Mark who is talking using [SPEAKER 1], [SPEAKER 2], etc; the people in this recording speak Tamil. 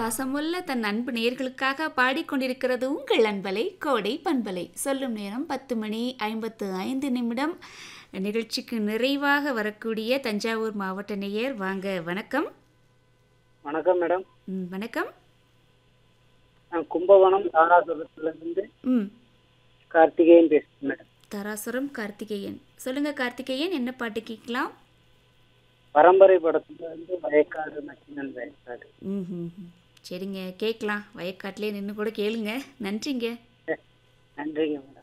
[SPEAKER 1] பாசமுள்ள தன் அன்பு நேர்களுக்காக பாடிக்கொண்டிருக்கிறது உங்கள் அன்பலை கோடை பண்பலை சொல்லும் நேரம் பத்து மணி ஐம்பத்து ஐந்து நிமிடம் நிகழ்ச்சிக்கு நிறைவாக வரக்கூடிய தஞ்சாவூர் மாவட்ட நேயர் வாங்க வணக்கம்
[SPEAKER 2] வணக்கம் மேடம்
[SPEAKER 1] ம், வணக்கம்
[SPEAKER 2] நான் கும்பகோணம் தாராசுரத்துலேருந்து
[SPEAKER 1] ம்
[SPEAKER 2] கார்த்திகேயன் பேசுகிறேன் மேடம்
[SPEAKER 1] தாராசுரம் கார்த்திகேயன் சொல்லுங்க கார்த்திகேயன் என்ன பாட்டு கேட்கலாம்
[SPEAKER 2] பரம்பரை படத்துல இருந்து வயக்காடு நச்சினன் வயக்காடு
[SPEAKER 1] ம் ம் ம். சரிங்க கேட்கலாம் வயக்காட்டிலே நின்று கூட கேளுங்க நன்றிங்க
[SPEAKER 2] நன்றிங்க மேடம்